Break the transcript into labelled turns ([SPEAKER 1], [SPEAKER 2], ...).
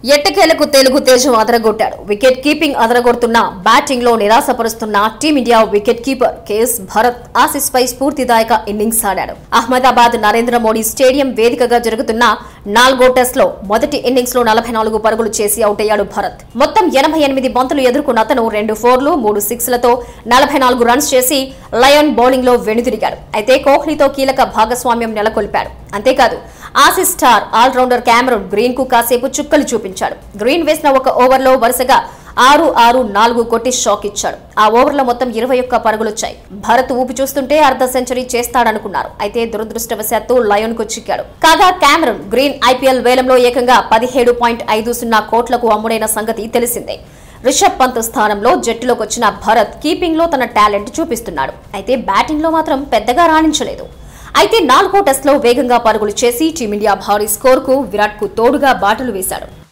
[SPEAKER 1] ఎట్టకేలకు తెలుగు తేజం అదరగొట్టాడు వికెట్ కీపింగ్ అదరగొడుతున్న బ్యాటింగ్ లో నిరాశపరుస్తున్న Team India wicket keeper KS Bharat Aussies పై స్ఫూర్తిదాయక ఇన్నింగ్స్ ఆడాడు అహ్మదాబాద్ నరేంద్ర మోడీ స్టేడియం వేదికగా జరుగుతున్న నాలుగో టెస్ట్ లో మొదటి ఇన్నింగ్స్ లో నలభై నాలుగు పరుగులు చేసి అవుట్ అయ్యాడు భరత్ మొత్తం ఎనభై ఎనిమిది బంతులు ఎదుర్కొన్న అతను రెండు ఫోర్లు మూడు సిక్స్లతో నలభై నాలుగు రన్స్ చేసి లయన్ బౌలింగ్ లో వెనుదిరిగాడు అయితే కోహ్లీతో కీలక భాగస్వామ్యం నెలకొల్పాడు అంతేకాదు Aussies star allrounder Cameron Green కు కాసేపు చుక్కలు చూపించాడు గ్రీన్ వేసిన ఒక ఓవర్లో వరుసగా ఆరు ఆరు నాలుగు కొట్టి షాక్ ఇచ్చాడు ఆ ఓవర్లో మొత్తం ఇరవై ఒక్క పరుగులొచ్చాయి భరత్ ఊపి చూస్తుంటే అర్ధ సెంచరీ చేస్తాడనుకున్నారు అయితే దురదృష్టవశాత్తు లయన్ కు చిక్కాడు కాగా క్యామరూన్ గ్రీన్ ఐపీఎల్ వేలంలో ఏకంగా పదిహేడు పాయింట్ ఐదు సున్నా కోట్లకు అమ్ముడైన సంగతి తెలిసిందే రిషబ్ పంత్ స్థానంలో జట్టులోకి వచ్చిన భరత్ కీపింగ్ లో తన టాలెంట్ చూపిస్తున్నాడు అయితే బ్యాటింగ్ లో మాత్రం పెద్దగా రాణించలేదు అయితే నాలుగో టెస్ట్లో వేగంగా పరుగులు చేసి టీమిండియా భారీ స్కోర్ కు విరాట్ కు తోడుగా బాటలు వేశాడు